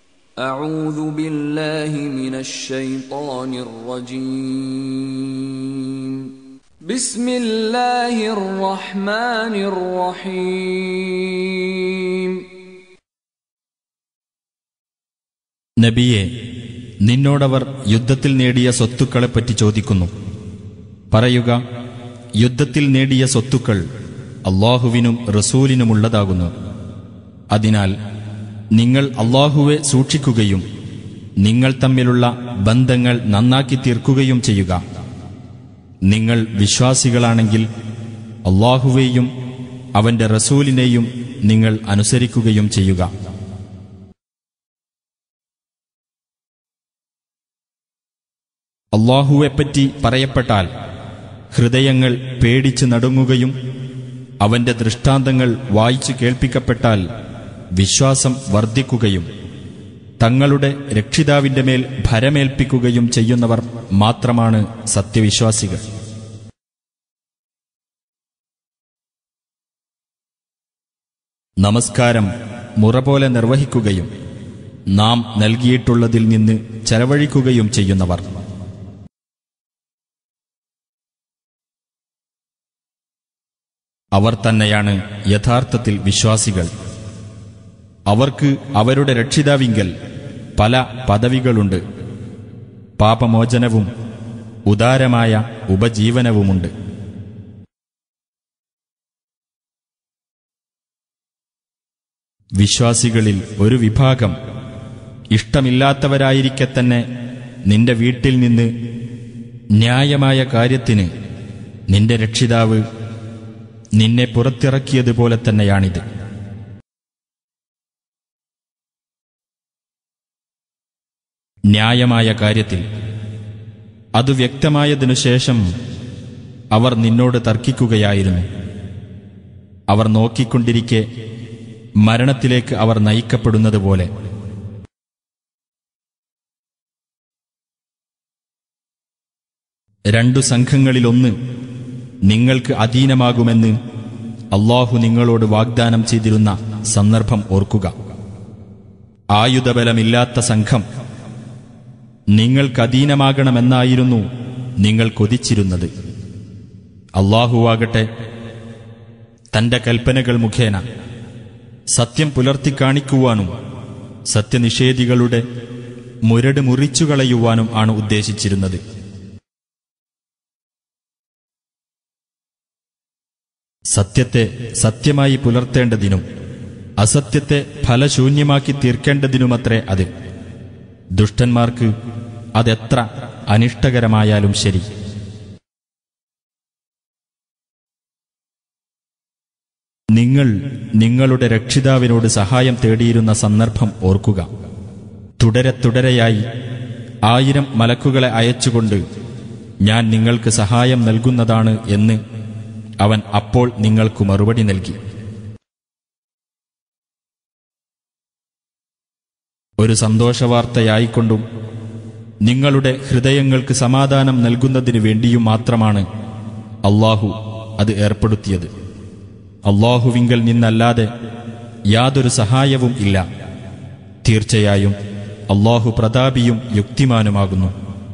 أعوذ بالله من الشيطان الرجيم بسم الله الرحمن الرحيم നബിയെ നിന്നോടവർ യുദ്ധത്തിൽ നേടിയ സ്വത്തുക്കളെപ്പറ്റി ചോദിക്കുന്നു പറയുക യുദ്ധത്തിൽ നേടിയ സ്വത്തുക്കൾ അള്ളാഹുവിനും റസൂലിനുമുള്ളതാകുന്നു അതിനാൽ നിങ്ങൾ അള്ളാഹുവെ സൂക്ഷിക്കുകയും നിങ്ങൾ തമ്മിലുള്ള ബന്ധങ്ങൾ നന്നാക്കി തീർക്കുകയും ചെയ്യുക നിങ്ങൾ വിശ്വാസികളാണെങ്കിൽ അള്ളാഹുവേയും അവന്റെ റസൂലിനെയും നിങ്ങൾ അനുസരിക്കുകയും ചെയ്യുക അള്ളാഹുവെപ്പറ്റി പറയപ്പെട്ടാൽ ഹൃദയങ്ങൾ പേടിച്ച് നടുങ്ങുകയും അവന്റെ ദൃഷ്ടാന്തങ്ങൾ വായിച്ചു കേൾപ്പിക്കപ്പെട്ടാൽ വിശ്വാസം വർദ്ധിക്കുകയും തങ്ങളുടെ രക്ഷിതാവിന്റെ മേൽ ഭരമേൽപ്പിക്കുകയും ചെയ്യുന്നവർ മാത്രമാണ് സത്യവിശ്വാസികൾ നമസ്കാരം മുറ പോലെ നിർവഹിക്കുകയും നാം നൽകിയിട്ടുള്ളതിൽ നിന്ന് ചെലവഴിക്കുകയും ചെയ്യുന്നവർ അവർ തന്നെയാണ് യഥാർത്ഥത്തിൽ വിശ്വാസികൾ അവർക്ക് അവരുടെ രക്ഷിതാവിങ്കൽ പല പദവികളുണ്ട് പാപമോചനവും ഉദാരമായ ഉപജീവനവുമുണ്ട് വിശ്വാസികളിൽ ഒരു വിഭാഗം ഇഷ്ടമില്ലാത്തവരായിരിക്കെ തന്നെ നിന്റെ വീട്ടിൽ നിന്ന് ന്യായമായ കാര്യത്തിന് നിന്റെ രക്ഷിതാവ് നിന്നെ പുറത്തിറക്കിയതുപോലെ തന്നെയാണിത് ന്യായമായ കാര്യത്തിൽ അത് വ്യക്തമായതിനു ശേഷം അവർ നിന്നോട് തർക്കിക്കുകയായിരുന്നു അവർ നോക്കിക്കൊണ്ടിരിക്കെ മരണത്തിലേക്ക് അവർ നയിക്കപ്പെടുന്നതുപോലെ രണ്ടു സംഘങ്ങളിലൊന്ന് നിങ്ങൾക്ക് അധീനമാകുമെന്ന് അള്ളാഹു നിങ്ങളോട് വാഗ്ദാനം ചെയ്തിരുന്ന സന്ദർഭം ഓർക്കുക ആയുധബലമില്ലാത്ത സംഘം നിങ്ങൾക്കധീനമാകണമെന്നായിരുന്നു നിങ്ങൾ കൊതിച്ചിരുന്നത് അള്ളാഹുവാകട്ടെ തന്റെ കൽപ്പനകൾ മുഖേന സത്യം പുലർത്തി കാണിക്കുവാനും സത്യനിഷേധികളുടെ മുരട് മുറിച്ചുകളയുവാനും ആണ് ഉദ്ദേശിച്ചിരുന്നത് സത്യത്തെ സത്യമായി പുലർത്തേണ്ടതിനും അസത്യത്തെ ഫലശൂന്യമാക്കി തീർക്കേണ്ടതിനുമത്രേ അത് ദുഷ്ടന്മാർക്ക് അതെത്ര അനിഷ്ടകരമായാലും ശരി നിങ്ങൾ നിങ്ങളുടെ രക്ഷിതാവിനോട് സഹായം തേടിയിരുന്ന സന്ദർഭം ഓർക്കുക തുടരെ തുടരെയായി ആയിരം മലക്കുകളെ അയച്ചുകൊണ്ട് ഞാൻ നിങ്ങൾക്ക് സഹായം നൽകുന്നതാണ് എന്ന് അവൻ അപ്പോൾ നിങ്ങൾക്കു മറുപടി നൽകി ഒരു സന്തോഷവാർത്തയായിക്കൊണ്ടും നിങ്ങളുടെ ഹൃദയങ്ങൾക്ക് സമാധാനം നൽകുന്നതിനു വേണ്ടിയും മാത്രമാണ് അള്ളാഹു അത് ഏർപ്പെടുത്തിയത് അള്ളാഹുവിങ്കൽ നിന്നല്ലാതെ യാതൊരു സഹായവും ഇല്ല തീർച്ചയായും അള്ളാഹു പ്രതാപിയും യുക്തിമാനുമാകുന്നു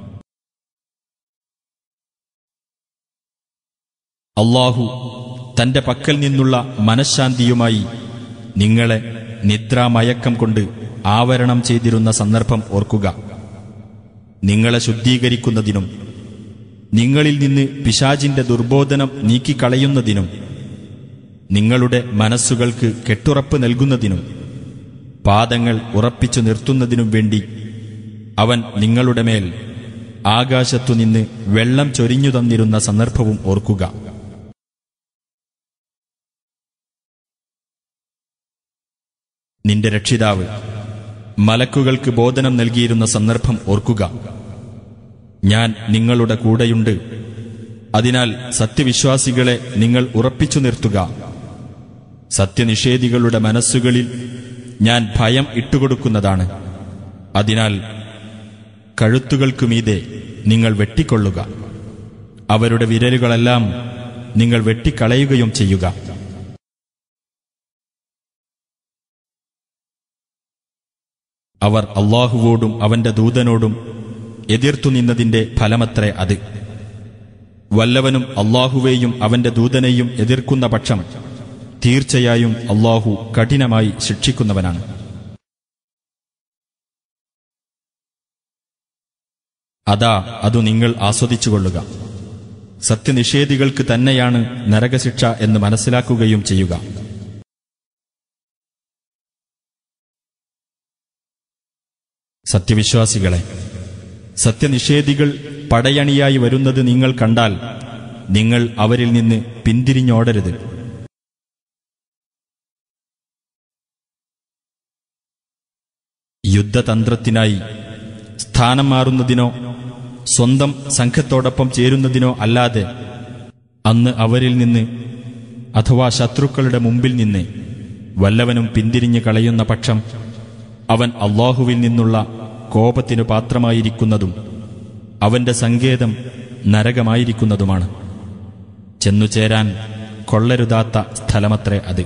അള്ളാഹു തന്റെ പക്കൽ നിന്നുള്ള മനഃശാന്തിയുമായി നിങ്ങളെ നിദ്രാമയക്കം കൊണ്ട് ആവരണം ചെയ്തിരുന്ന സന്ദർഭം ഓർക്കുക നിങ്ങളെ ശുദ്ധീകരിക്കുന്നതിനും നിങ്ങളിൽ നിന്ന് പിശാചിന്റെ ദുർബോധനം നീക്കിക്കളയുന്നതിനും നിങ്ങളുടെ മനസ്സുകൾക്ക് കെട്ടുറപ്പ് നൽകുന്നതിനും പാദങ്ങൾ ഉറപ്പിച്ചു നിർത്തുന്നതിനും വേണ്ടി അവൻ നിങ്ങളുടെ മേൽ ആകാശത്തുനിന്ന് വെള്ളം ചൊരിഞ്ഞു തന്നിരുന്ന സന്ദർഭവും ഓർക്കുക നിന്റെ രക്ഷിതാവ് മലക്കുകൾക്ക് ബോധനം നൽകിയിരുന്ന സന്ദർഭം ഓർക്കുക ഞാൻ നിങ്ങളുടെ കൂടെയുണ്ട് അതിനാൽ സത്യവിശ്വാസികളെ നിങ്ങൾ ഉറപ്പിച്ചു നിർത്തുക സത്യനിഷേധികളുടെ മനസ്സുകളിൽ ഞാൻ ഭയം ഇട്ടുകൊടുക്കുന്നതാണ് അതിനാൽ കഴുത്തുകൾക്കുമീതെ നിങ്ങൾ വെട്ടിക്കൊള്ളുക അവരുടെ വിരലുകളെല്ലാം നിങ്ങൾ വെട്ടിക്കളയുകയും ചെയ്യുക അവർ അള്ളാഹുവോടും അവന്റെ ദൂതനോടും എതിർത്തു നിന്നതിന്റെ ഫലമത്രേ അത് വല്ലവനും അള്ളാഹുവേയും അവന്റെ ദൂതനെയും എതിർക്കുന്ന പക്ഷം തീർച്ചയായും അള്ളാഹു കഠിനമായി ശിക്ഷിക്കുന്നവനാണ് അതാ അതു നിങ്ങൾ ആസ്വദിച്ചുകൊള്ളുക സത്യനിഷേധികൾക്ക് തന്നെയാണ് നരകശിക്ഷ എന്ന് മനസ്സിലാക്കുകയും ചെയ്യുക സത്യവിശ്വാസികളെ സത്യനിഷേധികൾ പടയണിയായി വരുന്നത് നിങ്ങൾ കണ്ടാൽ നിങ്ങൾ അവരിൽ നിന്ന് പിന്തിരിഞ്ഞോടരുത് യുദ്ധതന്ത്രത്തിനായി സ്ഥാനം മാറുന്നതിനോ സ്വന്തം സംഘത്തോടൊപ്പം ചേരുന്നതിനോ അല്ലാതെ അന്ന് അവരിൽ നിന്ന് അഥവാ ശത്രുക്കളുടെ മുമ്പിൽ നിന്ന് വല്ലവനും പിന്തിരിഞ്ഞു കളയുന്ന പക്ഷം അവൻ അള്ളാഹുവിൽ നിന്നുള്ള കോപത്തിനു പാത്രമായിരിക്കുന്നതും അവന്റെ സങ്കേതം നരകമായിരിക്കുന്നതുമാണ് ചെന്നുചേരാൻ കൊള്ളരുതാത്ത സ്ഥലമത്രേ അത്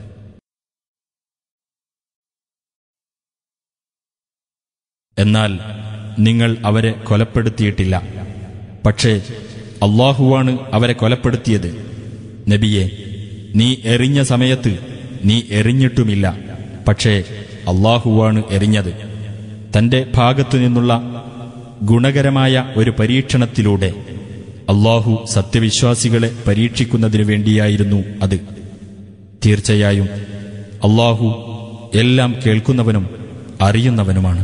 എന്നാൽ നിങ്ങൾ അവരെ കൊലപ്പെടുത്തിയിട്ടില്ല പക്ഷേ അള്ളാഹുവാണ് അവരെ കൊലപ്പെടുത്തിയത് നബിയെ നീ എറിഞ്ഞ സമയത്ത് നീ എറിഞ്ഞിട്ടുമില്ല പക്ഷേ അള്ളാഹുവാണ് എറിഞ്ഞത് തന്റെ ഭാഗത്തു നിന്നുള്ള ഗുണകരമായ ഒരു പരീക്ഷണത്തിലൂടെ അള്ളാഹു സത്യവിശ്വാസികളെ പരീക്ഷിക്കുന്നതിനു വേണ്ടിയായിരുന്നു അത് തീർച്ചയായും അള്ളാഹു എല്ലാം കേൾക്കുന്നവനും അറിയുന്നവനുമാണ്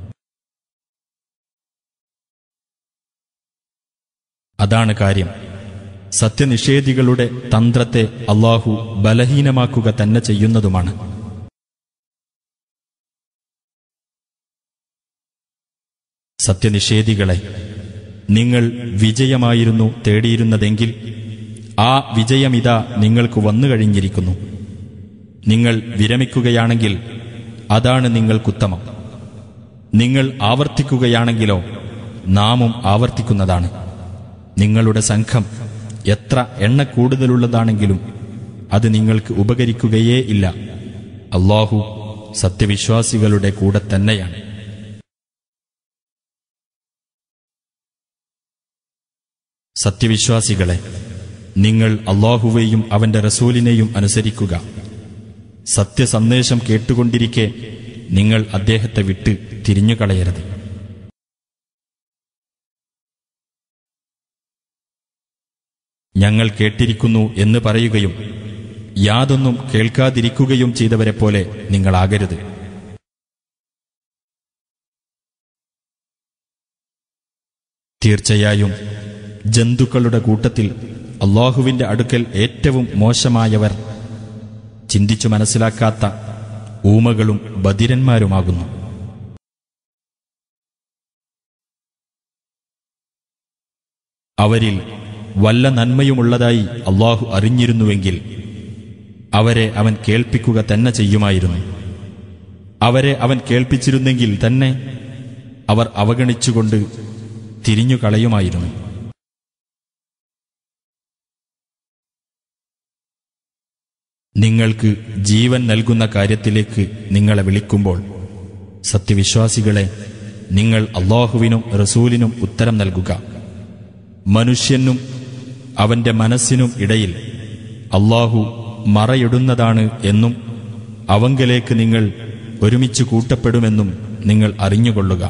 അതാണ് കാര്യം സത്യനിഷേധികളുടെ തന്ത്രത്തെ അള്ളാഹു ബലഹീനമാക്കുക തന്നെ ചെയ്യുന്നതുമാണ് സത്യനിഷേധികളെ നിങ്ങൾ വിജയമായിരുന്നു തേടിയിരുന്നതെങ്കിൽ ആ വിജയമിതാ നിങ്ങൾക്ക് വന്നു കഴിഞ്ഞിരിക്കുന്നു നിങ്ങൾ വിരമിക്കുകയാണെങ്കിൽ അതാണ് നിങ്ങൾക്കുത്തമം നിങ്ങൾ ആവർത്തിക്കുകയാണെങ്കിലോ നാമും ആവർത്തിക്കുന്നതാണ് നിങ്ങളുടെ സംഘം എത്ര എണ്ണ കൂടുതലുള്ളതാണെങ്കിലും അത് നിങ്ങൾക്ക് ഉപകരിക്കുകയേ ഇല്ല അള്ളാഹു സത്യവിശ്വാസികളുടെ കൂടെ തന്നെയാണ് സത്യവിശ്വാസികളെ നിങ്ങൾ അള്ളാഹുവേയും അവന്റെ റസൂലിനെയും അനുസരിക്കുക സത്യസന്ദേശം കേട്ടുകൊണ്ടിരിക്കെ നിങ്ങൾ അദ്ദേഹത്തെ വിട്ട് തിരിഞ്ഞുകളയരുത് ഞങ്ങൾ കേട്ടിരിക്കുന്നു എന്ന് പറയുകയും യാതൊന്നും കേൾക്കാതിരിക്കുകയും ചെയ്തവരെ പോലെ നിങ്ങളാകരുത് തീർച്ചയായും ജന്തുക്കളുടെ കൂട്ടത്തിൽ അള്ളാഹുവിന്റെ അടുക്കൽ ഏറ്റവും മോശമായവർ ചിന്തിച്ചു മനസ്സിലാക്കാത്ത ഊമകളും ബധിരന്മാരുമാകുന്നു അവരിൽ വല്ല നന്മയുമുള്ളതായി അള്ളാഹു അറിഞ്ഞിരുന്നുവെങ്കിൽ അവരെ അവൻ കേൾപ്പിക്കുക തന്നെ ചെയ്യുമായിരുന്നു അവരെ അവൻ കേൾപ്പിച്ചിരുന്നെങ്കിൽ തന്നെ അവർ അവഗണിച്ചുകൊണ്ട് തിരിഞ്ഞു കളയുമായിരുന്നു നിങ്ങൾക്ക് ജീവൻ നൽകുന്ന കാര്യത്തിലേക്ക് നിങ്ങളെ വിളിക്കുമ്പോൾ സത്യവിശ്വാസികളെ നിങ്ങൾ അള്ളാഹുവിനും റസൂലിനും ഉത്തരം നൽകുക മനുഷ്യനും അവന്റെ മനസ്സിനും ഇടയിൽ അള്ളാഹു മറയിടുന്നതാണ് എന്നും അവങ്കലേക്ക് നിങ്ങൾ ഒരുമിച്ച് കൂട്ടപ്പെടുമെന്നും നിങ്ങൾ അറിഞ്ഞുകൊള്ളുക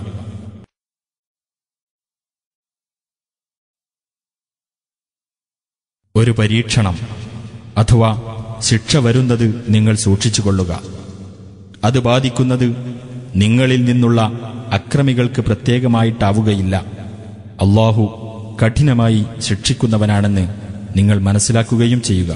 ഒരു പരീക്ഷണം അഥവാ ശിക്ഷ വരുന്നത് നിങ്ങൾ സൂക്ഷിച്ചുകൊള്ളുക അത് ബാധിക്കുന്നത് നിങ്ങളിൽ നിന്നുള്ള അക്രമികൾക്ക് പ്രത്യേകമായിട്ടാവുകയില്ല അള്ളാഹു കഠിനമായി ശിക്ഷിക്കുന്നവനാണെന്ന് നിങ്ങൾ മനസ്സിലാക്കുകയും ചെയ്യുക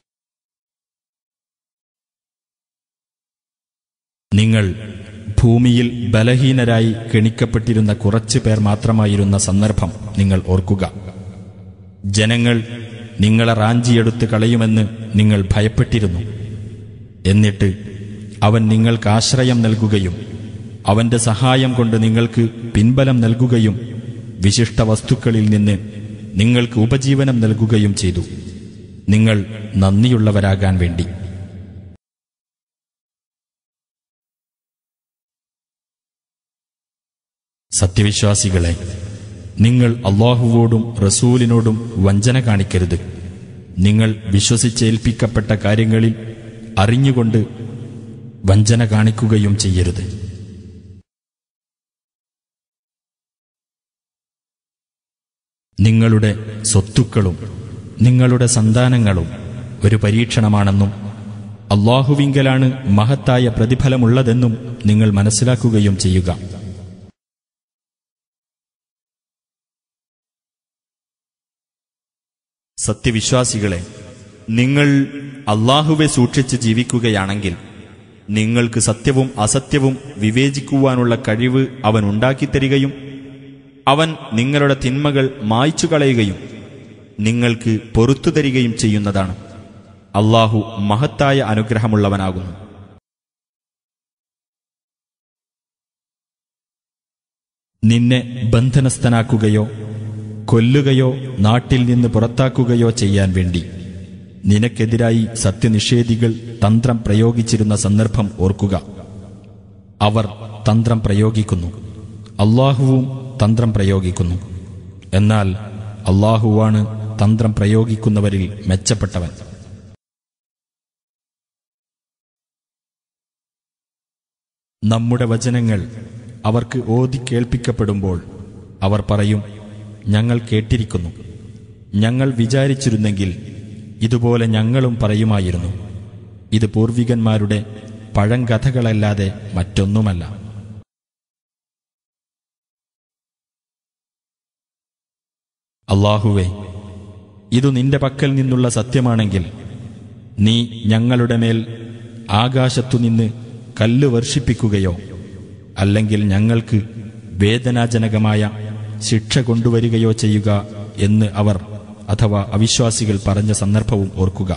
നിങ്ങൾ ഭൂമിയിൽ ബലഹീനരായി കെണിക്കപ്പെട്ടിരുന്ന കുറച്ചു പേർ മാത്രമായിരുന്ന സന്ദർഭം നിങ്ങൾ ഓർക്കുക ജനങ്ങൾ നിങ്ങളെ റാഞ്ചിയെടുത്ത് കളയുമെന്ന് നിങ്ങൾ ഭയപ്പെട്ടിരുന്നു എന്നിട്ട് അവൻ നിങ്ങൾക്ക് ആശ്രയം നൽകുകയും അവന്റെ സഹായം കൊണ്ട് നിങ്ങൾക്ക് പിൻബലം നൽകുകയും വിശിഷ്ട വസ്തുക്കളിൽ നിന്ന് നിങ്ങൾക്ക് ഉപജീവനം നൽകുകയും ചെയ്തു നിങ്ങൾ നന്ദിയുള്ളവരാകാൻ വേണ്ടി സത്യവിശ്വാസികളെ നിങ്ങൾ അള്ളാഹുവോടും റസൂലിനോടും വഞ്ചന കാണിക്കരുത് നിങ്ങൾ വിശ്വസിച്ചേൽപ്പിക്കപ്പെട്ട കാര്യങ്ങളിൽ അറിഞ്ഞുകൊണ്ട് വഞ്ചന കാണിക്കുകയും ചെയ്യരുത് നിങ്ങളുടെ സ്വത്തുക്കളും നിങ്ങളുടെ സന്താനങ്ങളും ഒരു പരീക്ഷണമാണെന്നും അള്ളാഹുവിങ്കലാണ് മഹത്തായ പ്രതിഫലമുള്ളതെന്നും നിങ്ങൾ മനസ്സിലാക്കുകയും ചെയ്യുക സത്യവിശ്വാസികളെ നിങ്ങൾ അള്ളാഹുവെ സൂക്ഷിച്ച് ജീവിക്കുകയാണെങ്കിൽ നിങ്ങൾക്ക് സത്യവും അസത്യവും വിവേചിക്കുവാനുള്ള കഴിവ് അവൻ ഉണ്ടാക്കിത്തരികയും അവൻ നിങ്ങളുടെ തിന്മകൾ മായ്ച്ചു കളയുകയും നിങ്ങൾക്ക് പൊറത്തു തരികയും ചെയ്യുന്നതാണ് അള്ളാഹു മഹത്തായ അനുഗ്രഹമുള്ളവനാകുന്നു നിന്നെ ബന്ധനസ്ഥനാക്കുകയോ കൊല്ലുകയോ നാട്ടിൽ നിന്ന് പുറത്താക്കുകയോ ചെയ്യാൻ വേണ്ടി നിനക്കെതിരായി സത്യനിഷേധികൾ തന്ത്രം പ്രയോഗിച്ചിരുന്ന സന്ദർഭം ഓർക്കുക അവർ തന്ത്രം പ്രയോഗിക്കുന്നു അള്ളാഹുവും തന്ത്രം പ്രയോഗിക്കുന്നു എന്നാൽ അള്ളാഹുവാണ് തന്ത്രം പ്രയോഗിക്കുന്നവരിൽ മെച്ചപ്പെട്ടവൻ നമ്മുടെ വചനങ്ങൾ അവർക്ക് ഓതി കേൾപ്പിക്കപ്പെടുമ്പോൾ അവർ പറയും ഞങ്ങൾ കേട്ടിരിക്കുന്നു ഞങ്ങൾ വിചാരിച്ചിരുന്നെങ്കിൽ ഇതുപോലെ ഞങ്ങളും പറയുമായിരുന്നു ഇത് പൂർവികന്മാരുടെ പഴങ്കഥകളല്ലാതെ മറ്റൊന്നുമല്ല അള്ളാഹുവേ ഇതു നിന്റെ പക്കൽ നിന്നുള്ള സത്യമാണെങ്കിൽ നീ ഞങ്ങളുടെ മേൽ ആകാശത്തുനിന്ന് കല്ല് വർഷിപ്പിക്കുകയോ അല്ലെങ്കിൽ ഞങ്ങൾക്ക് വേദനാജനകമായ ശിക്ഷ കൊണ്ടുവരികയോ ചെയ്യുക എന്ന് അവർ അഥവാ അവിശ്വാസികൾ പറഞ്ഞ സന്ദർഭവും ഓർക്കുക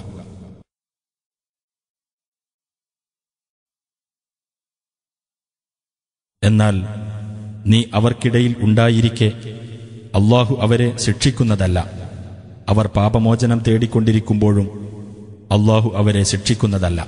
എന്നാൽ നീ അവർക്കിടയിൽ ഉണ്ടായിരിക്കെ അള്ളാഹു അവരെ ശിക്ഷിക്കുന്നതല്ല അവർ പാപമോചനം തേടിക്കൊണ്ടിരിക്കുമ്പോഴും അള്ളാഹു അവരെ ശിക്ഷിക്കുന്നതല്ല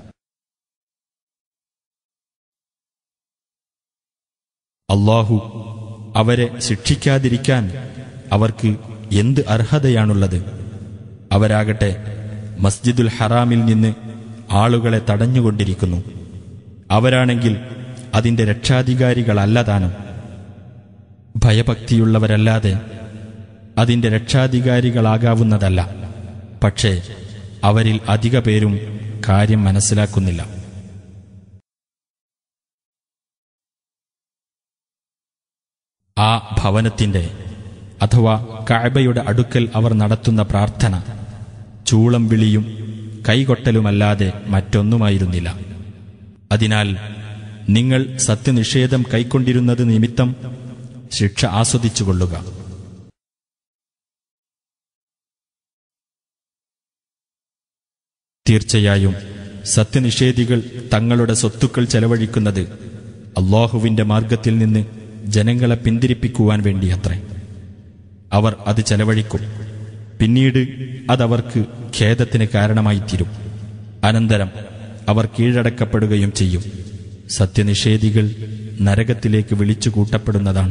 അള്ളാഹു അവരെ ശിക്ഷിക്കാതിരിക്കാൻ അവർക്ക് എന്ത് അർഹതയാണുള്ളത് അവരാകട്ടെ മസ്ജിദുൽ ഹറാമിൽ നിന്ന് ആളുകളെ തടഞ്ഞുകൊണ്ടിരിക്കുന്നു അവരാണെങ്കിൽ അതിന്റെ രക്ഷാധികാരികളല്ല താനും ഭയഭക്തിയുള്ളവരല്ലാതെ അതിന്റെ രക്ഷാധികാരികളാകാവുന്നതല്ല പക്ഷേ അവരിൽ അധിക പേരും കാര്യം മനസ്സിലാക്കുന്നില്ല ആ ഭവനത്തിന്റെ അഥവാ കാഴ്ബയുടെ അടുക്കൽ അവർ നടത്തുന്ന പ്രാർത്ഥന ചൂളം വിളിയും കൈകൊട്ടലുമല്ലാതെ മറ്റൊന്നുമായിരുന്നില്ല അതിനാൽ നിങ്ങൾ സത്യനിഷേധം കൈക്കൊണ്ടിരുന്നത് നിമിത്തം ശിക്ഷ ആസ്വദിച്ചുകൊള്ളുക തീർച്ചയായും സത്യനിഷേധികൾ തങ്ങളുടെ സ്വത്തുക്കൾ ചെലവഴിക്കുന്നത് അള്ളാഹുവിന്റെ മാർഗത്തിൽ നിന്ന് ജനങ്ങളെ പിന്തിരിപ്പിക്കുവാൻ വേണ്ടിയത്രേ അവർ അത് ചെലവഴിക്കും പിന്നീട് അതവർക്ക് ഖേദത്തിന് കാരണമായിത്തീരും അനന്തരം അവർ കീഴടക്കപ്പെടുകയും ചെയ്യും സത്യനിഷേധികൾ നരകത്തിലേക്ക് വിളിച്ചു കൂട്ടപ്പെടുന്നതാണ്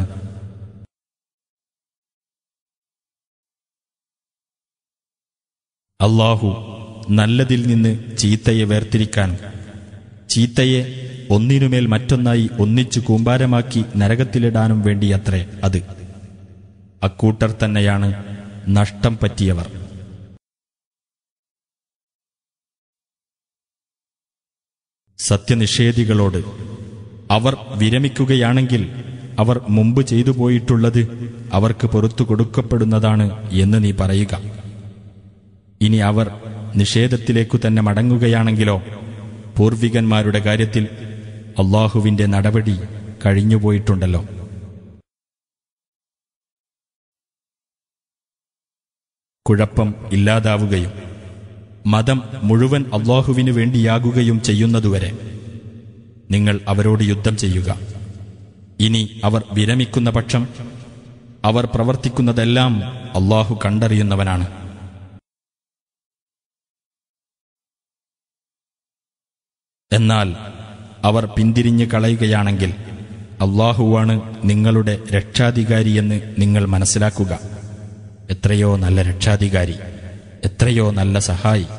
അള്ളാഹു നല്ലതിൽ നിന്ന് ചീത്തയെ വേർതിരിക്കാൻ ചീത്തയെ ഒന്നിനുമേൽ മറ്റൊന്നായി ഒന്നിച്ചു കൂമ്പാരമാക്കി നരകത്തിലിടാനും വേണ്ടിയത്രേ അത് അക്കൂട്ടർ തന്നെയാണ് നഷ്ടം പറ്റിയവർ സത്യനിഷേധികളോട് അവർ വിരമിക്കുകയാണെങ്കിൽ അവർ മുമ്പ് ചെയ്തു പോയിട്ടുള്ളത് അവർക്ക് പുറത്തു കൊടുക്കപ്പെടുന്നതാണ് എന്ന് നീ പറയുക ഇനി അവർ നിഷേധത്തിലേക്കു തന്നെ മടങ്ങുകയാണെങ്കിലോ പൂർവികന്മാരുടെ കാര്യത്തിൽ അള്ളാഹുവിന്റെ നടപടി കഴിഞ്ഞുപോയിട്ടുണ്ടല്ലോ കുഴപ്പം ഇല്ലാതാവുകയും മതം മുഴുവൻ അള്ളാഹുവിനു വേണ്ടിയാകുകയും ചെയ്യുന്നതുവരെ നിങ്ങൾ അവരോട് യുദ്ധം ചെയ്യുക ഇനി അവർ വിരമിക്കുന്ന പക്ഷം അവർ പ്രവർത്തിക്കുന്നതെല്ലാം അള്ളാഹു കണ്ടറിയുന്നവനാണ് എന്നാൽ അവർ പിന്തിരിഞ്ഞു കളയുകയാണെങ്കിൽ അള്ളാഹുവാണ് നിങ്ങളുടെ രക്ഷാധികാരിയെന്ന് നിങ്ങൾ മനസ്സിലാക്കുക എത്രയോ നല്ല രക്ഷാധികാരി എത്രയോ നല്ല സഹായി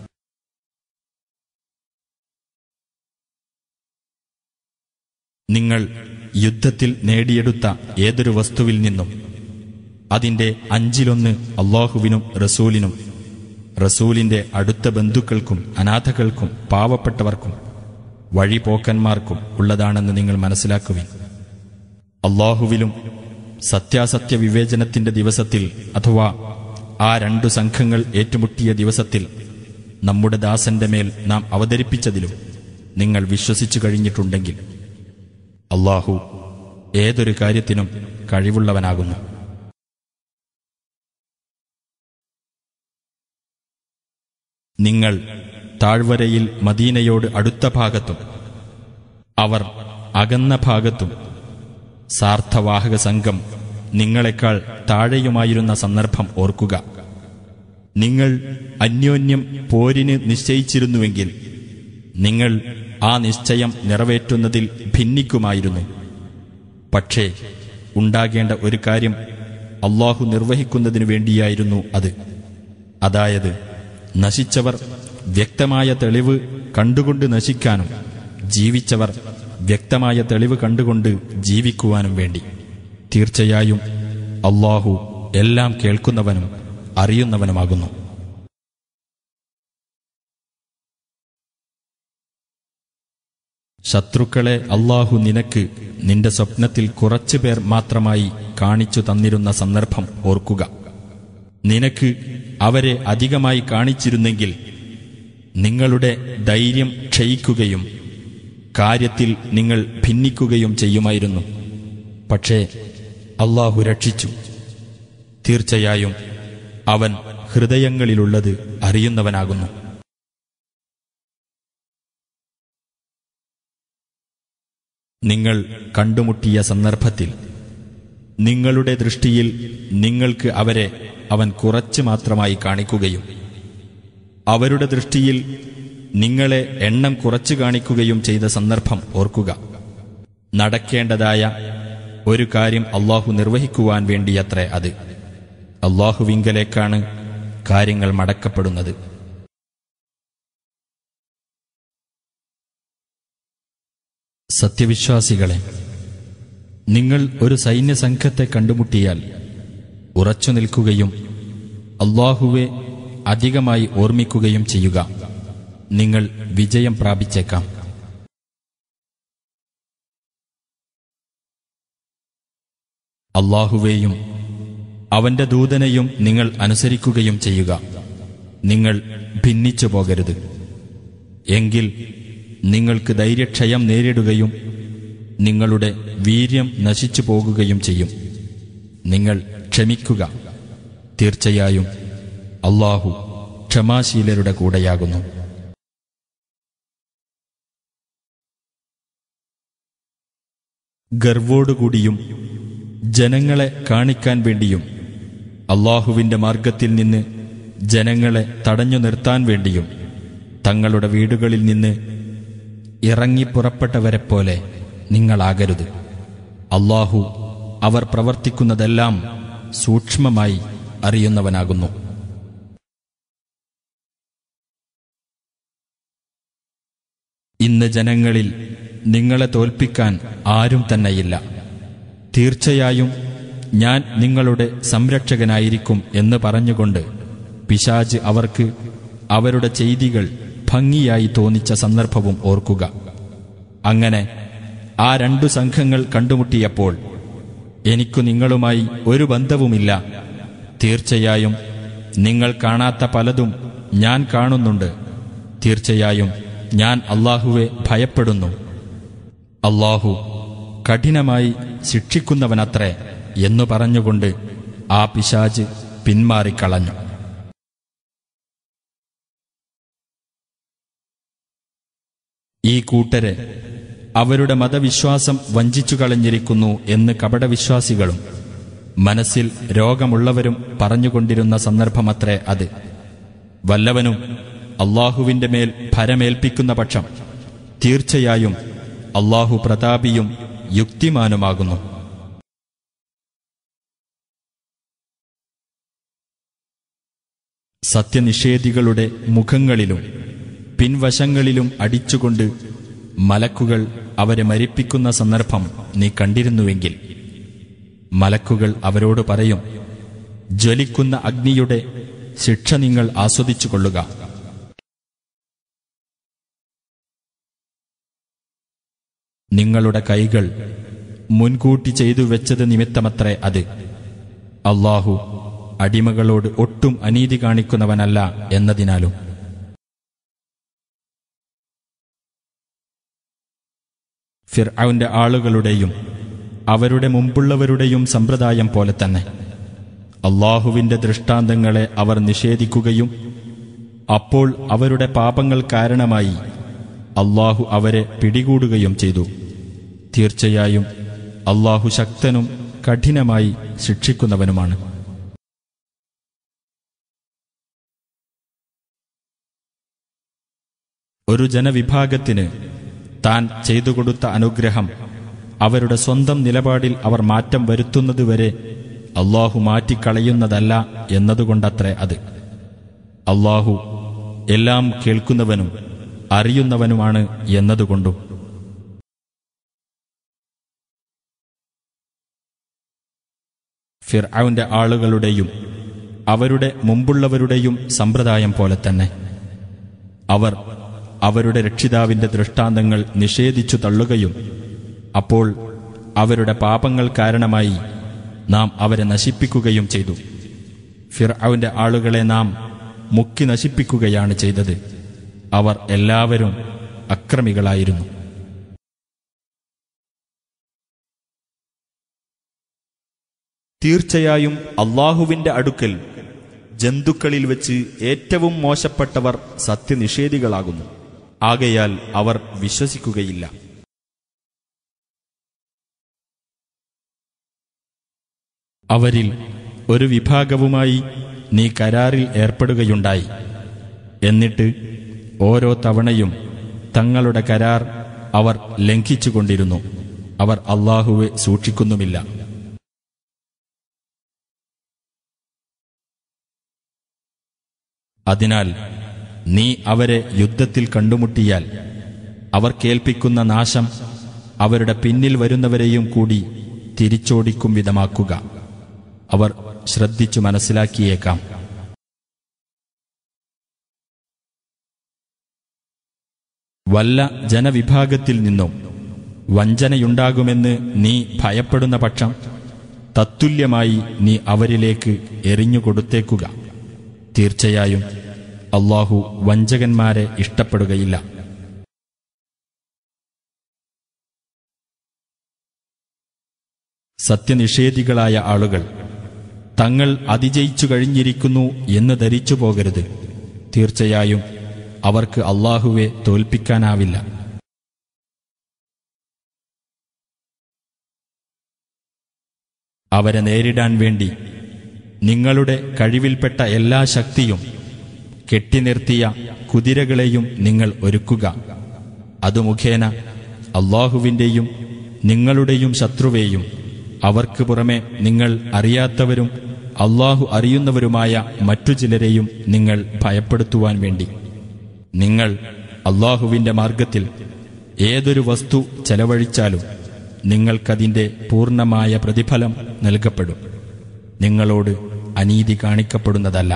നിങ്ങൾ യുദ്ധത്തിൽ നേടിയെടുത്ത ഏതൊരു വസ്തുവിൽ നിന്നും അതിന്റെ അഞ്ചിലൊന്ന് അള്ളാഹുവിനും റസൂലിനും റസൂലിന്റെ അടുത്ത ബന്ധുക്കൾക്കും അനാഥകൾക്കും പാവപ്പെട്ടവർക്കും വഴിപോക്കന്മാർക്കും ഉള്ളതാണെന്ന് നിങ്ങൾ മനസ്സിലാക്കുവിൻ അള്ളാഹുവിലും സത്യാസത്യ വിവേചനത്തിന്റെ ദിവസത്തിൽ അഥവാ ആ രണ്ടു സംഘങ്ങൾ ഏറ്റുമുട്ടിയ ദിവസത്തിൽ നമ്മുടെ ദാസന്റെ മേൽ നാം അവതരിപ്പിച്ചതിലും നിങ്ങൾ വിശ്വസിച്ചു കഴിഞ്ഞിട്ടുണ്ടെങ്കിൽ അള്ളാഹു ഏതൊരു കാര്യത്തിനും കഴിവുള്ളവനാകുന്നു നിങ്ങൾ താഴ്വരയിൽ മദീനയോട് അടുത്ത ഭാഗത്തും അവർ അകന്ന ഭാഗത്തും സാർത്ഥവാഹക സംഘം നിങ്ങളെക്കാൾ താഴെയുമായിരുന്ന സന്ദർഭം ഓർക്കുക നിങ്ങൾ അന്യോന്യം പോരിന് നിശ്ചയിച്ചിരുന്നുവെങ്കിൽ നിങ്ങൾ ആ നിശ്ചയം നിറവേറ്റുന്നതിൽ ഭിന്നിക്കുമായിരുന്നു പക്ഷേ ഉണ്ടാകേണ്ട ഒരു കാര്യം അള്ളാഹു നിർവഹിക്കുന്നതിനു വേണ്ടിയായിരുന്നു അത് അതായത് നശിച്ചവർ വ്യക്തമായ തെളിവ് കണ്ടുകൊണ്ട് നശിക്കാനും ജീവിച്ചവർ വ്യക്തമായ തെളിവ് കണ്ടുകൊണ്ട് ജീവിക്കുവാനും വേണ്ടി തീർച്ചയായും അള്ളാഹു എല്ലാം കേൾക്കുന്നവനും അറിയുന്നവനുമാകുന്നു ശത്രുക്കളെ അള്ളാഹു നിനക്ക് നിന്റെ സ്വപ്നത്തിൽ കുറച്ചു പേർ മാത്രമായി കാണിച്ചു തന്നിരുന്ന സന്ദർഭം ഓർക്കുക നിനക്ക് അവരെ അധികമായി കാണിച്ചിരുന്നെങ്കിൽ നിങ്ങളുടെ ധൈര്യം ക്ഷയിക്കുകയും കാര്യത്തിൽ നിങ്ങൾ ഭിന്നിക്കുകയും ചെയ്യുമായിരുന്നു പക്ഷേ അള്ളാഹു രക്ഷിച്ചു തീർച്ചയായും അവൻ ഹൃദയങ്ങളിലുള്ളത് അറിയുന്നവനാകുന്നു നിങ്ങൾ കണ്ടുമുട്ടിയ സന്ദർഭത്തിൽ നിങ്ങളുടെ ദൃഷ്ടിയിൽ നിങ്ങൾക്ക് അവരെ അവൻ കുറച്ച് മാത്രമായി കാണിക്കുകയും അവരുടെ ദൃഷ്ടിയിൽ നിങ്ങളെ എണ്ണം കുറച്ചു കാണിക്കുകയും ചെയ്ത സന്ദർഭം ഓർക്കുക നടക്കേണ്ടതായ ഒരു കാര്യം അള്ളാഹു നിർവഹിക്കുവാൻ വേണ്ടിയത്രേ അത് അള്ളാഹുവിങ്കലേക്കാണ് കാര്യങ്ങൾ മടക്കപ്പെടുന്നത് സത്യവിശ്വാസികളെ നിങ്ങൾ ഒരു സൈന്യസംഘത്തെ കണ്ടുമുട്ടിയാൽ ഉറച്ചു നിൽക്കുകയും അള്ളാഹുവെ അധികമായി ഓർമ്മിക്കുകയും ചെയ്യുക നിങ്ങൾ വിജയം പ്രാപിച്ചേക്കാം അള്ളാഹുവേയും അവന്റെ ദൂതനെയും നിങ്ങൾ അനുസരിക്കുകയും ചെയ്യുക നിങ്ങൾ ഭിന്നിച്ചു പോകരുത് എങ്കിൽ നിങ്ങൾക്ക് ധൈര്യക്ഷയം നേരിടുകയും നിങ്ങളുടെ വീര്യം നശിച്ചു പോകുകയും ചെയ്യും നിങ്ങൾ ക്ഷമിക്കുക തീർച്ചയായും അള്ളാഹു ക്ഷമാശീലരുടെ കൂടെയാകുന്നു ഗർവോടുകൂടിയും ജനങ്ങളെ കാണിക്കാൻ വേണ്ടിയും അള്ളാഹുവിന്റെ മാർഗത്തിൽ നിന്ന് ജനങ്ങളെ തടഞ്ഞു നിർത്താൻ വേണ്ടിയും തങ്ങളുടെ വീടുകളിൽ നിന്ന് ഇറങ്ങിപ്പുറപ്പെട്ടവരെപ്പോലെ നിങ്ങളാകരുത് അള്ളാഹു അവർ പ്രവർത്തിക്കുന്നതെല്ലാം സൂക്ഷ്മമായി അറിയുന്നവനാകുന്നു ഇന്ന് ജനങ്ങളിൽ നിങ്ങളെ തോൽപ്പിക്കാൻ ആരും തന്നെയില്ല തീർച്ചയായും ഞാൻ നിങ്ങളുടെ സംരക്ഷകനായിരിക്കും എന്ന് പറഞ്ഞുകൊണ്ട് പിശാജ് അവർക്ക് അവരുടെ ചെയ്തികൾ ഭംഗിയായി തോന്നിച്ച സന്ദർഭവും ഓർക്കുക അങ്ങനെ ആ രണ്ടു സംഘങ്ങൾ കണ്ടുമുട്ടിയപ്പോൾ എനിക്കു നിങ്ങളുമായി ഒരു ബന്ധവുമില്ല തീർച്ചയായും നിങ്ങൾ കാണാത്ത പലതും ഞാൻ കാണുന്നുണ്ട് തീർച്ചയായും ഞാൻ അള്ളാഹുവെ ഭയപ്പെടുന്നു അള്ളാഹു കഠിനമായി ശിക്ഷിക്കുന്നവനത്രേ എന്നു പറഞ്ഞുകൊണ്ട് ആ പിശാജ് പിന്മാറിക്കളഞ്ഞു ഈ കൂട്ടരെ അവരുടെ മതവിശ്വാസം വഞ്ചിച്ചു കളഞ്ഞിരിക്കുന്നു എന്ന് കപടവിശ്വാസികളും മനസ്സിൽ രോഗമുള്ളവരും പറഞ്ഞുകൊണ്ടിരുന്ന സന്ദർഭമത്രേ അത് വല്ലവനും അള്ളാഹുവിന്റെ മേൽ ഭരമേൽപ്പിക്കുന്ന പക്ഷം തീർച്ചയായും അള്ളാഹു പ്രതാപിയും യുക്തിമാനുമാകുന്നു സത്യനിഷേധികളുടെ മുഖങ്ങളിലും പിൻവശങ്ങളിലും അടിച്ചുകൊണ്ട് മലക്കുകൾ അവരെ മരിപ്പിക്കുന്ന സന്ദർഭം നീ കണ്ടിരുന്നുവെങ്കിൽ മലക്കുകൾ അവരോട് പറയും ജ്വലിക്കുന്ന അഗ്നിയുടെ ശിക്ഷ നിങ്ങൾ ആസ്വദിച്ചുകൊള്ളുക നിങ്ങളുടെ കൈകൾ മുൻകൂട്ടി ചെയ്തു വെച്ചത് നിമിത്തമത്രേ അത് അള്ളാഹു അടിമകളോട് ഒട്ടും അനീതി കാണിക്കുന്നവനല്ല എന്നതിനാലും ഫിർഔന്റെ ആളുകളുടെയും അവരുടെ മുമ്പുള്ളവരുടെയും സമ്പ്രദായം പോലെ തന്നെ അള്ളാഹുവിന്റെ ദൃഷ്ടാന്തങ്ങളെ അവർ നിഷേധിക്കുകയും അപ്പോൾ അവരുടെ പാപങ്ങൾ കാരണമായി അള്ളാഹു അവരെ പിടികൂടുകയും ചെയ്തു തീർച്ചയായും അള്ളാഹു ശക്തനും കഠിനമായി ശിക്ഷിക്കുന്നവനുമാണ് ഒരു ജനവിഭാഗത്തിന് താൻ ചെയ്തു കൊടുത്ത അനുഗ്രഹം അവരുടെ സ്വന്തം നിലപാടിൽ അവർ മാറ്റം വരുത്തുന്നതുവരെ അള്ളാഹു മാറ്റിക്കളയുന്നതല്ല എന്നതുകൊണ്ടത്രേ അത് അള്ളാഹു എല്ലാം കേൾക്കുന്നവനും അറിയുന്നവനുമാണ് എന്നതുകൊണ്ടും ഫിർഔന്റെ ആളുകളുടെയും അവരുടെ മുമ്പുള്ളവരുടെയും സമ്പ്രദായം പോലെ തന്നെ അവർ അവരുടെ രക്ഷിതാവിന്റെ ദൃഷ്ടാന്തങ്ങൾ നിഷേധിച്ചു തള്ളുകയും അപ്പോൾ അവരുടെ പാപങ്ങൾ കാരണമായി നാം അവരെ നശിപ്പിക്കുകയും ചെയ്തു ഫിർഔന്റെ ആളുകളെ നാം മുക്കി നശിപ്പിക്കുകയാണ് ചെയ്തത് അവർ എല്ലാവരും അക്രമികളായിരുന്നു തീർച്ചയായും അള്ളാഹുവിന്റെ അടുക്കൽ ജന്തുക്കളിൽ വെച്ച് ഏറ്റവും മോശപ്പെട്ടവർ സത്യനിഷേധികളാകുന്നു ആകയാൽ അവർ വിശ്വസിക്കുകയില്ല അവരിൽ ഒരു വിഭാഗവുമായി നീ കരാറിൽ ഏർപ്പെടുകയുണ്ടായി എന്നിട്ട് ഓരോ തവണയും തങ്ങളുടെ കരാർ അവർ ലംഘിച്ചുകൊണ്ടിരുന്നു അവർ അള്ളാഹുവെ സൂക്ഷിക്കുന്നുമില്ല അതിനാൽ നീ അവരെ യുദ്ധത്തിൽ കണ്ടുമുട്ടിയാൽ അവർ കേൾപ്പിക്കുന്ന നാശം അവരുടെ പിന്നിൽ വരുന്നവരെയും കൂടി തിരിച്ചോടിക്കും വിധമാക്കുക അവർ ശ്രദ്ധിച്ചു മനസ്സിലാക്കിയേക്കാം വല്ല ജനവിഭാഗത്തിൽ നിന്നും വഞ്ചനയുണ്ടാകുമെന്ന് നീ ഭയപ്പെടുന്ന പക്ഷം തത്തുല്യമായി നീ അവരിലേക്ക് എറിഞ്ഞുകൊടുത്തേക്കുക തീർച്ചയായും അള്ളാഹു വഞ്ചകന്മാരെ ഇഷ്ടപ്പെടുകയില്ല സത്യനിഷേധികളായ ആളുകൾ തങ്ങൾ അതിജയിച്ചു കഴിഞ്ഞിരിക്കുന്നു എന്ന് ധരിച്ചു പോകരുത് തീർച്ചയായും അവർക്ക് അള്ളാഹുവെ തോൽപ്പിക്കാനാവില്ല അവരെ നേരിടാൻ വേണ്ടി നിങ്ങളുടെ കഴിവിൽപ്പെട്ട എല്ലാ ശക്തിയും കെട്ടിനിർത്തിയ കുതിരകളെയും നിങ്ങൾ ഒരുക്കുക അതു മുഖേന അള്ളാഹുവിൻ്റെയും നിങ്ങളുടെയും ശത്രുവേയും അവർക്ക് പുറമെ നിങ്ങൾ അറിയാത്തവരും അള്ളാഹു അറിയുന്നവരുമായ മറ്റു ചിലരെയും നിങ്ങൾ ഭയപ്പെടുത്തുവാൻ വേണ്ടി നിങ്ങൾ അള്ളാഹുവിന്റെ മാർഗത്തിൽ ഏതൊരു വസ്തു ചെലവഴിച്ചാലും നിങ്ങൾക്കതിന്റെ പൂർണ്ണമായ പ്രതിഫലം നൽകപ്പെടും നിങ്ങളോട് അനീതി കാണിക്കപ്പെടുന്നതല്ല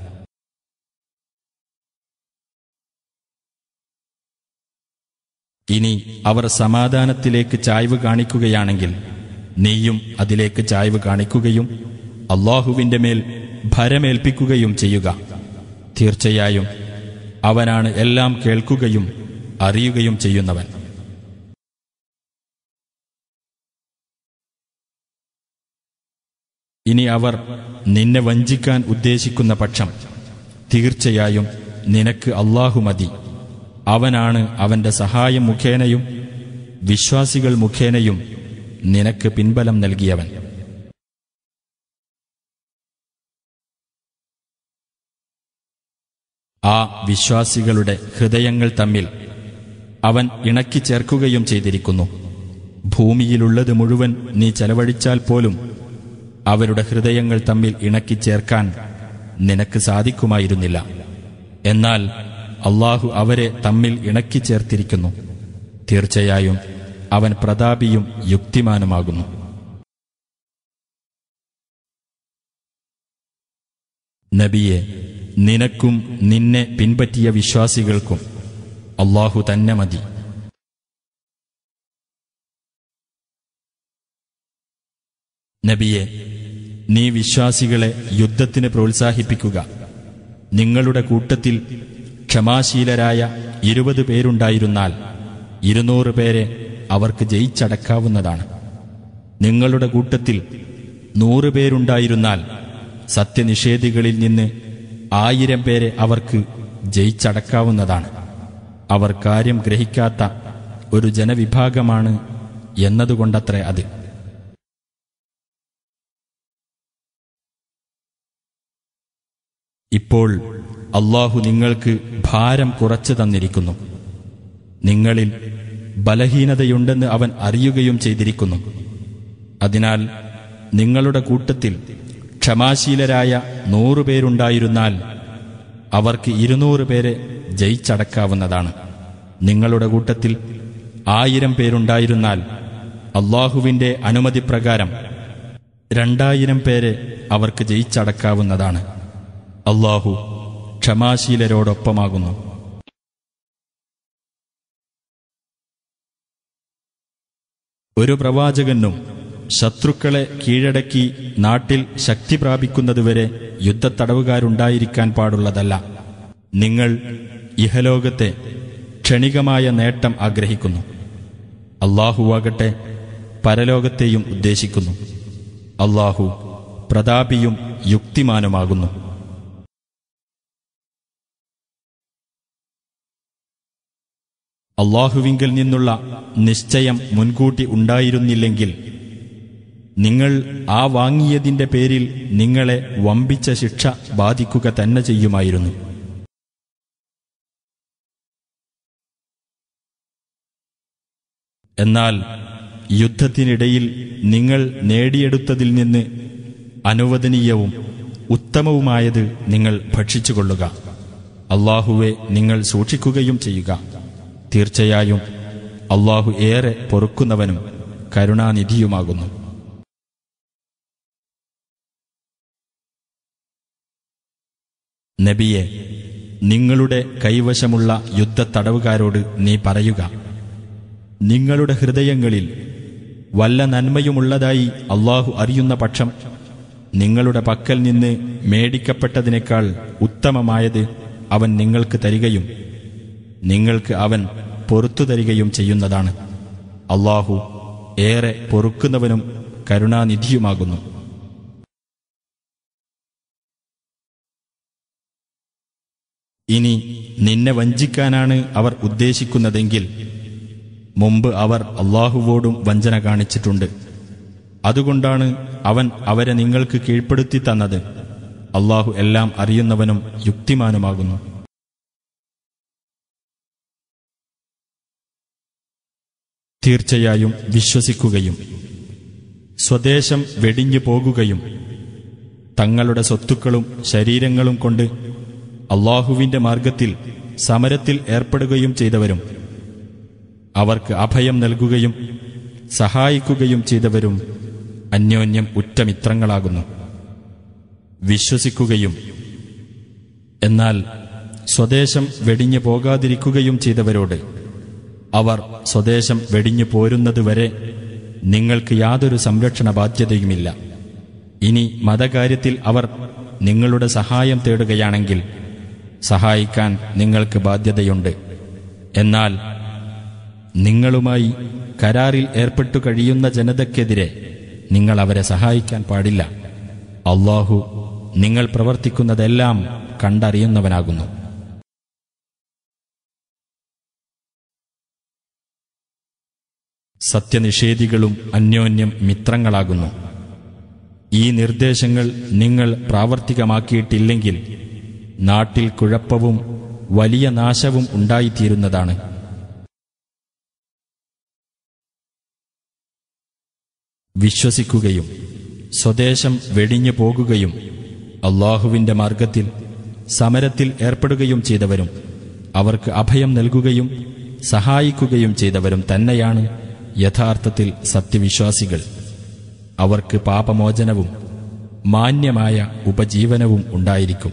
ഇനി അവർ സമാധാനത്തിലേക്ക് ചായ്വ് കാണിക്കുകയാണെങ്കിൽ നീയും അതിലേക്ക് ചായ്വ് കാണിക്കുകയും അള്ളാഹുവിന്റെ മേൽ ഭരമേൽപ്പിക്കുകയും ചെയ്യുക തീർച്ചയായും അവനാണ് എല്ലാം കേൾക്കുകയും അറിയുകയും ചെയ്യുന്നവൻ ഇനി അവർ നിന്നെ വഞ്ചിക്കാൻ ഉദ്ദേശിക്കുന്ന പക്ഷം തീർച്ചയായും നിനക്ക് അള്ളാഹു മതി അവനാണ് അവന്റെ സഹായം മുഖേനയും വിശ്വാസികൾ മുഖേനയും നിനക്ക് പിൻബലം നൽകിയവൻ ആ വിശ്വാസികളുടെ ഹൃദയങ്ങൾ തമ്മിൽ അവൻ ഇണക്കി ചേർക്കുകയും ചെയ്തിരിക്കുന്നു ഭൂമിയിലുള്ളത് മുഴുവൻ നീ ചെലവഴിച്ചാൽ പോലും അവരുടെ ഹൃദയങ്ങൾ തമ്മിൽ ഇണക്കിച്ചേർക്കാൻ നിനക്ക് സാധിക്കുമായിരുന്നില്ല എന്നാൽ അള്ളാഹു അവരെ തമ്മിൽ ഇണക്കിച്ചേർത്തിരിക്കുന്നു തീർച്ചയായും അവൻ പ്രതാപിയും യുക്തിമാനുമാകുന്നു നബിയെ നിനക്കും നിന്നെ പിൻപറ്റിയ വിശ്വാസികൾക്കും അള്ളാഹു തന്നെ മതി നബിയെ നീ വിശ്വാസികളെ യുദ്ധത്തിന് പ്രോത്സാഹിപ്പിക്കുക നിങ്ങളുടെ കൂട്ടത്തിൽ ക്ഷമാശീലരായ ഇരുപത് പേരുണ്ടായിരുന്നാൽ ഇരുന്നൂറ് പേരെ അവർക്ക് ജയിച്ചടക്കാവുന്നതാണ് നിങ്ങളുടെ കൂട്ടത്തിൽ നൂറ് പേരുണ്ടായിരുന്നാൽ സത്യനിഷേധികളിൽ നിന്ന് ആയിരം പേരെ അവർക്ക് ജയിച്ചടക്കാവുന്നതാണ് അവർ കാര്യം ഗ്രഹിക്കാത്ത ഒരു ജനവിഭാഗമാണ് എന്നതുകൊണ്ടത്രേ അത് ഇപ്പോൾ അള്ളാഹു നിങ്ങൾക്ക് ഭാരം കുറച്ചു തന്നിരിക്കുന്നു നിങ്ങളിൽ ബലഹീനതയുണ്ടെന്ന് അവൻ അറിയുകയും ചെയ്തിരിക്കുന്നു അതിനാൽ നിങ്ങളുടെ കൂട്ടത്തിൽ ക്ഷമാശീലരായ നൂറുപേരുണ്ടായിരുന്നാൽ അവർക്ക് ഇരുന്നൂറ് പേരെ ജയിച്ചടക്കാവുന്നതാണ് നിങ്ങളുടെ കൂട്ടത്തിൽ ആയിരം പേരുണ്ടായിരുന്നാൽ അള്ളാഹുവിന്റെ അനുമതിപ്രകാരം രണ്ടായിരം പേരെ അവർക്ക് ജയിച്ചടക്കാവുന്നതാണ് അള്ളാഹു ക്ഷമാശീലരോടൊപ്പമാകുന്നു ഒരു പ്രവാചകനും ശത്രുക്കളെ കീഴടക്കി നാട്ടിൽ ശക്തി പ്രാപിക്കുന്നതുവരെ യുദ്ധത്തടവുകാരുണ്ടായിരിക്കാൻ പാടുള്ളതല്ല നിങ്ങൾ ഇഹലോകത്തെ ക്ഷണികമായ നേട്ടം ആഗ്രഹിക്കുന്നു അള്ളാഹുവാകട്ടെ പരലോകത്തെയും ഉദ്ദേശിക്കുന്നു അള്ളാഹു പ്രതാപിയും യുക്തിമാനുമാകുന്നു അള്ളാഹുവിങ്കിൽ നിന്നുള്ള നിശ്ചയം മുൻകൂട്ടി ഉണ്ടായിരുന്നില്ലെങ്കിൽ നിങ്ങൾ ആ വാങ്ങിയതിന്റെ പേരിൽ നിങ്ങളെ വമ്പിച്ച ശിക്ഷ ബാധിക്കുക തന്നെ ചെയ്യുമായിരുന്നു എന്നാൽ യുദ്ധത്തിനിടയിൽ നിങ്ങൾ നേടിയെടുത്തതിൽ നിന്ന് അനുവദനീയവും ഉത്തമവുമായത് നിങ്ങൾ ഭക്ഷിച്ചുകൊള്ളുക അള്ളാഹുവെ നിങ്ങൾ സൂക്ഷിക്കുകയും ചെയ്യുക തീർച്ചയായും അള്ളാഹു ഏറെ പൊറുക്കുന്നവനും കരുണാനിധിയുമാകുന്നു നബിയെ നിങ്ങളുടെ കൈവശമുള്ള യുദ്ധത്തടവുകാരോട് നീ പറയുക നിങ്ങളുടെ ഹൃദയങ്ങളിൽ വല്ല നന്മയുമുള്ളതായി അള്ളാഹു അറിയുന്ന പക്ഷം നിങ്ങളുടെ പക്കൽ നിന്ന് മേടിക്കപ്പെട്ടതിനേക്കാൾ ഉത്തമമായത് അവൻ നിങ്ങൾക്ക് തരികയും നിങ്ങൾക്ക് അവൻ പൊറത്തു തരികയും ചെയ്യുന്നതാണ് അള്ളാഹു ഏറെ പൊറുക്കുന്നവനും കരുണാനിധിയുമാകുന്നു ഇനി നിന്നെ വഞ്ചിക്കാനാണ് അവർ ഉദ്ദേശിക്കുന്നതെങ്കിൽ മുമ്പ് അവർ അള്ളാഹുവോടും വഞ്ചന കാണിച്ചിട്ടുണ്ട് അതുകൊണ്ടാണ് അവൻ അവരെ നിങ്ങൾക്ക് കീഴ്പ്പെടുത്തി തന്നത് അള്ളാഹു എല്ലാം അറിയുന്നവനും യുക്തിമാനുമാകുന്നു തീർച്ചയായും വിശ്വസിക്കുകയും സ്വദേശം വെടിഞ്ഞു പോകുകയും തങ്ങളുടെ സ്വത്തുക്കളും ശരീരങ്ങളും കൊണ്ട് അള്ളാഹുവിന്റെ മാർഗത്തിൽ സമരത്തിൽ ഏർപ്പെടുകയും ചെയ്തവരും അവർക്ക് അഭയം നൽകുകയും സഹായിക്കുകയും ചെയ്തവരും അന്യോന്യം ഉറ്റമിത്രങ്ങളാകുന്നു വിശ്വസിക്കുകയും എന്നാൽ സ്വദേശം വെടിഞ്ഞു പോകാതിരിക്കുകയും ചെയ്തവരോട് അവർ സ്വദേശം വെടിഞ്ഞു പോരുന്നതുവരെ നിങ്ങൾക്ക് യാതൊരു സംരക്ഷണ ബാധ്യതയുമില്ല ഇനി മതകാര്യത്തിൽ അവർ നിങ്ങളുടെ സഹായം തേടുകയാണെങ്കിൽ സഹായിക്കാൻ നിങ്ങൾക്ക് ബാധ്യതയുണ്ട് എന്നാൽ നിങ്ങളുമായി കരാറിൽ ഏർപ്പെട്ടു കഴിയുന്ന ജനതയ്ക്കെതിരെ നിങ്ങൾ അവരെ സഹായിക്കാൻ പാടില്ല അള്ളാഹു നിങ്ങൾ പ്രവർത്തിക്കുന്നതെല്ലാം കണ്ടറിയുന്നവനാകുന്നു സത്യനിഷേധികളും അന്യോന്യം മിത്രങ്ങളാകുന്നു ഈ നിർദ്ദേശങ്ങൾ നിങ്ങൾ പ്രാവർത്തികമാക്കിയിട്ടില്ലെങ്കിൽ നാട്ടിൽ കുഴപ്പവും വലിയ നാശവും ഉണ്ടായിത്തീരുന്നതാണ് വിശ്വസിക്കുകയും സ്വദേശം വെടിഞ്ഞു പോകുകയും അള്ളാഹുവിന്റെ മാർഗത്തിൽ സമരത്തിൽ ഏർപ്പെടുകയും ചെയ്തവരും അവർക്ക് അഭയം നൽകുകയും സഹായിക്കുകയും ചെയ്തവരും തന്നെയാണ് യഥാർത്ഥത്തിൽ സത്യവിശ്വാസികൾ അവർക്ക് പാപമോചനവും മാന്യമായ ഉപജീവനവും ഉണ്ടായിരിക്കും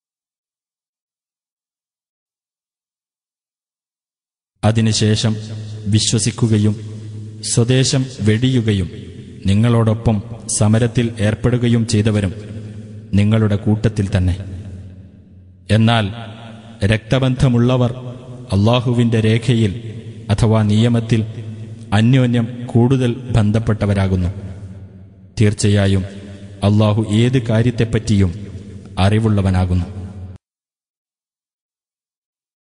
അതിനുശേഷം വിശ്വസിക്കുകയും സ്വദേശം വെടിയുകയും നിങ്ങളോടൊപ്പം സമരത്തിൽ ഏർപ്പെടുകയും ചെയ്തവരും നിങ്ങളുടെ കൂട്ടത്തിൽ തന്നെ എന്നാൽ രക്തബന്ധമുള്ളവർ അള്ളാഹുവിന്റെ രേഖയിൽ അഥവാ നിയമത്തിൽ അന്യോന്യം കൂടുതൽ ബന്ധപ്പെട്ടവരാകുന്നു തീർച്ചയായും അള്ളാഹു ഏത് കാര്യത്തെപ്പറ്റിയും അറിവുള്ളവനാകുന്നു